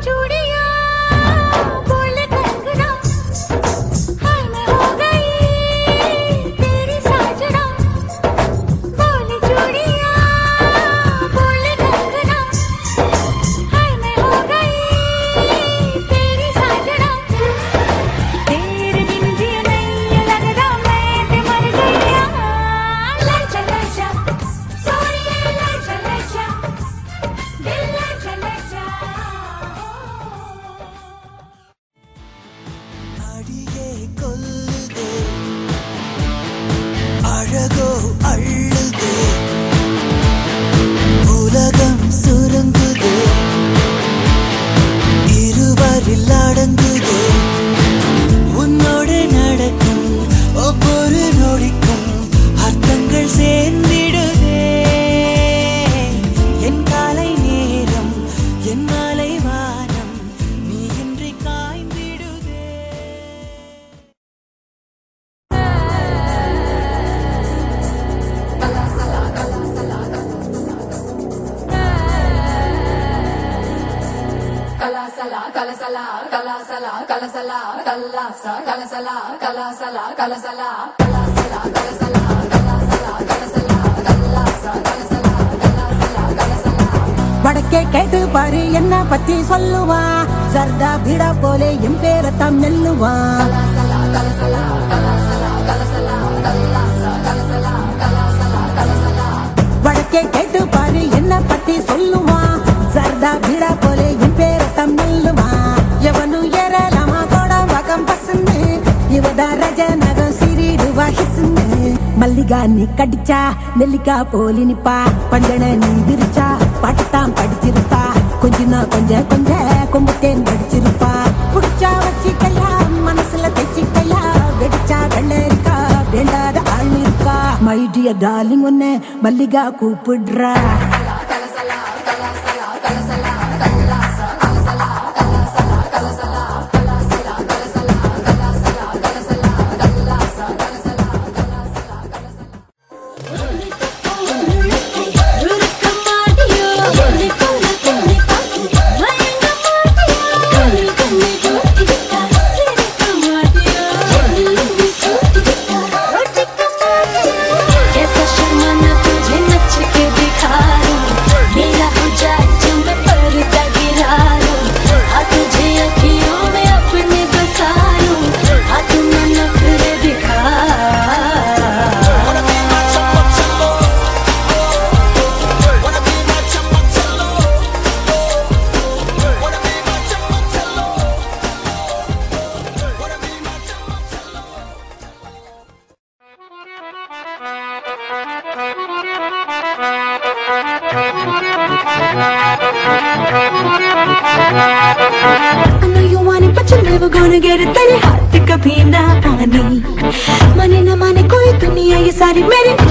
चूड़िया बोल कंगना हाय मैं हो गई तेरी साजना बोल चूड़िया बोल कंगना हाय मैं हो गई तेरी साजना तेरे बिन जी नहीं लगता मैं ते मर गईया लजा लजा सोनिए लजा लजा दिल लजा लजा அடியே கொல்லுதே அழகோ அள்ளுதே உலகம் சுருங்குதே இருவரில் அடங்குதே உன்னோடு நடக்கும் ஒவ்வொரு நொடிக்கும் அர்த்தங்கள் சேர்ந்திடுதே என் காலை நேரம் என் மாலை வானம் நீ இன்றி காய்ந்திடுதே கலாசலா கலசலா கலாசலா கலசலா கல்லாசா கலசலா கலாசலா கலசலா கலாசலா கலசலா கலாசலா கலசலா கல்லாசா கலசலா கலாசலா கலசலா வடக்கே கேட்டு பாரு என்ன பத்தி சொல்லுவா சர்தா பீடா போலே என் பேரத்தான் நெல்லுவா கலாசலா கலசலா கலாசலா கலசலா கல்லாசா கலசலா கலாசலா கலசலா வடக்கே கேட்டு பாரு என்ன பத்தி சொல்லுவா சர்தா பீடா போலே என் பேரத்தான் நெல்லுவா எவனு ஏறலாமா கோட வகம் பசுன்னு இவதா ரஜ நகம் சிறிடுவா ஹிசுன்னு மல்லிகா நீ கடிச்சா நெல்லிக்கா போலி நிப்பா பஞ்சன நீ விரிச்சா பாட்டுத்தான் படிச்சிருப்பா கொஞ்சனா கொஞ்ச கொஞ்ச கொம்புத்தேன் படிச்சிருப்பா புடிச்சா வச்சிக்கையா மனசுல தைச்சிக்கையா வெடிச்சா வெள்ளரிக்கா வேண்டாத ஆள் இருக்கா மை டியர் டார்லிங் ஒன்னு மல்லிகா கூப்பிடுறா கலசலா கலாசலா கலசலா கல்லாசா கலசலா கலாசலா கலசலா கலாசலா கலசலா கலாசலா கலசலா கல்லாசா கலசலா கலாசலா கலசலா I know you want it, but you're never gonna get it. तेरे हाथ कभी ना आनी माने ना माने कोई दुनिया ये सारी मेरी